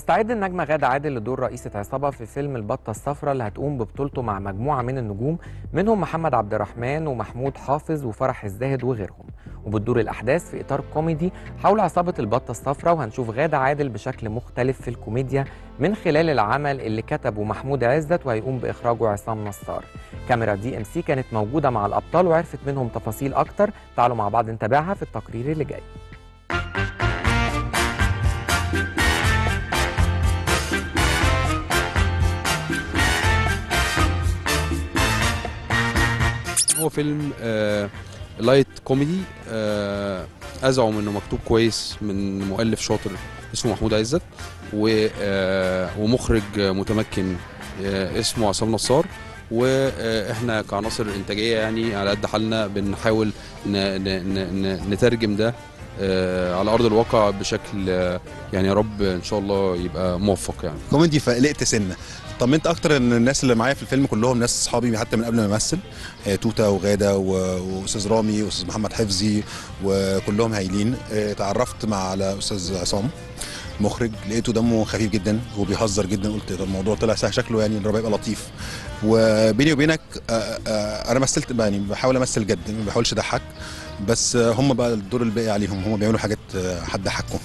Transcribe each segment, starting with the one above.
استعد النجمة غادة عادل لدور رئيسة عصابة في فيلم البطة الصفراء اللي هتقوم ببطولته مع مجموعة من النجوم منهم محمد عبد الرحمن ومحمود حافظ وفرح الزاهد وغيرهم وبتدور الأحداث في إطار كوميدي حول عصابة البطة الصفراء وهنشوف غادة عادل بشكل مختلف في الكوميديا من خلال العمل اللي كتبه محمود عزت وهيقوم بإخراجه عصام نصار كاميرا دي ام سي كانت موجودة مع الأبطال وعرفت منهم تفاصيل أكتر تعالوا مع بعض نتابعها في التقرير اللي جاي هو فيلم آه لايت كوميدي آه ازعم انه مكتوب كويس من مؤلف شاطر اسمه محمود عزت و آه ومخرج متمكن آه اسمه عصام نصار واحنا كعناصر انتاجيه يعني على قد حالنا بنحاول ن ن ن نترجم ده آه على ارض الواقع بشكل آه يعني يا رب ان شاء الله يبقى موفق يعني كوميدي فقلقت سنه طمنت اكتر ان الناس اللي معايا في الفيلم كلهم ناس اصحابي حتى من قبل ما امثل آه، توته وغاده و- واستاذ رامي واستاذ محمد حفظي وكلهم هايلين آه، اتعرفت مع على استاذ عصام مخرج لقيته دمه خفيف جدا وبيهزر جدا قلت ده الموضوع طلع سهل شكله يعني الربع يبقى لطيف وبيني وبينك آه، آه، انا مثلت يعني بحاول امثل جد ما بحاولش اضحك بس آه، هم بقى الدور الباقي عليهم هم بيعملوا حاجات آه، هتضحكهم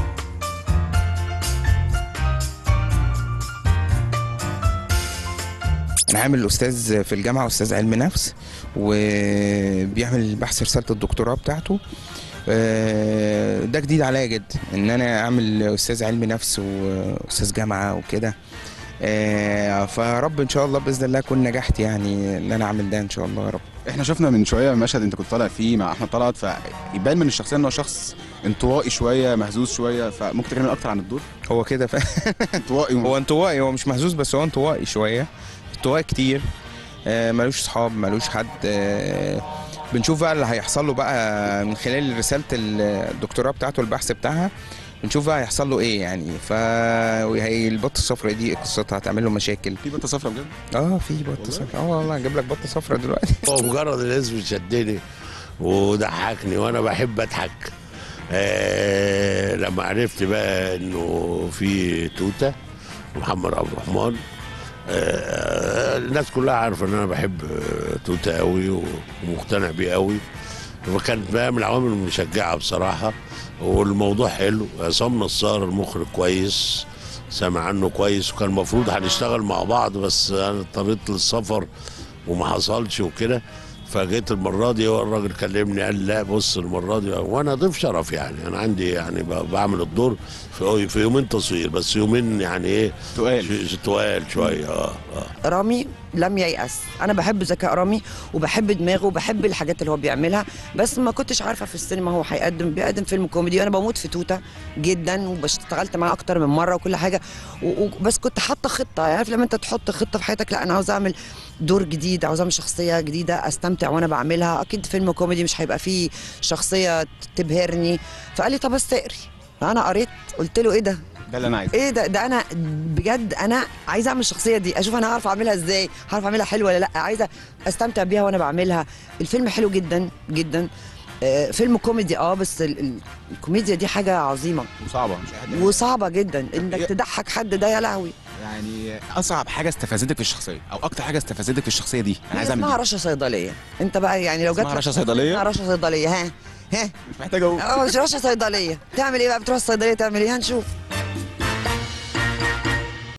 انا عامل استاذ في الجامعه استاذ علم نفس وبيعمل بحث رساله الدكتوراه بتاعته آه، ده جديد عليا جدا ان انا اعمل استاذ علم نفس واستاذ جامعه وكده آه، فرب ان شاء الله باذن الله اكون نجحت يعني ان انا اعمل ده ان شاء الله يا رب احنا شفنا من شويه مشهد انت كنت طالع فيه مع احمد طلعت فيبان من الشخصيه ان هو شخص انطوائي شويه مهزوز شويه فممكن تكلمنا اكتر عن الدور هو كده ف... انطوائي هو انطوائي هو مش مهزوز بس هو انطوائي شويه انطوائي كتير آه، ملوش صحاب ملوش حد آه، بنشوف بقى اللي هيحصل له بقى من خلال رساله الدكتوراه بتاعته البحث بتاعها بنشوف بقى هيحصل له ايه يعني فهي البطه الصفراء دي قصتها هتعمل له مشاكل في بنت صفرا بجد اه في بطه صفراء اه والله هجيب لك بطه صفراء دلوقتي هو مجرد الاسم شدني وضحكني وانا بحب اضحك آه لما عرفت بقى انه في توته ومحمد عبد الرحمن آه الناس كلها عارفه ان انا بحب آه، توته قوي ومقتنع بيه قوي فكانت بقى من العوامل المشجعه بصراحه والموضوع حلو عصام نصار المخرج كويس سامع عنه كويس وكان المفروض هنشتغل مع بعض بس انا اضطريت للسفر وما حصلش وكده فجيت المره دي هو الراجل كلمني قال لا بص المره دي وانا ضيف شرف يعني انا عندي يعني ب- بعمل الدور في في يومين تصوير بس يومين يعني ايه تقال ش- تقال شويه اه اه رامي لم ييأس انا بحب ذكاء رامي وبحب دماغه وبحب الحاجات اللي هو بيعملها بس ما كنتش عارفه في السينما هو هيقدم بيقدم فيلم كوميدي وانا بموت في توته جدا واشتغلت معاه اكتر من مره وكل حاجه و... و... بس كنت حاطه خطه عارف لما انت تحط خطه في حياتك لا انا عاوز اعمل دور جديد عاوز اعمل شخصيه جديده استمتع وانا بعملها اكيد فيلم كوميدي مش هيبقى فيه شخصيه تبهرني فقال لي طب استقري فانا قريت قلت له ايه ده ده اللي انا عايزه ايه ده ده انا بجد انا عايزه اعمل الشخصيه دي اشوف انا هعرف اعملها ازاي هعرف اعملها حلوه ولا لا عايزه استمتع بيها وانا بعملها الفيلم حلو جدا جدا آه، فيلم كوميدي اه بس ال- ال- الكوميديا دي حاجه عظيمه وصعبه مش أي حد وصعبه جدا انك إيه؟ تضحك حد ده يا لهوي يعني اصعب حاجه استفزتك في الشخصيه او اكتر حاجه استفزتك في الشخصيه دي انا عايز اسمها اعمل دي. رشا صيدليه انت بقى يعني لو جت اسمها رشا صيدليه اسمها رشا صيدليه ها ها مش محتاج اقول اه مش رشا صيدليه تعمل ايه بقى بتروح الصيدليه تعمل ايه هنشوف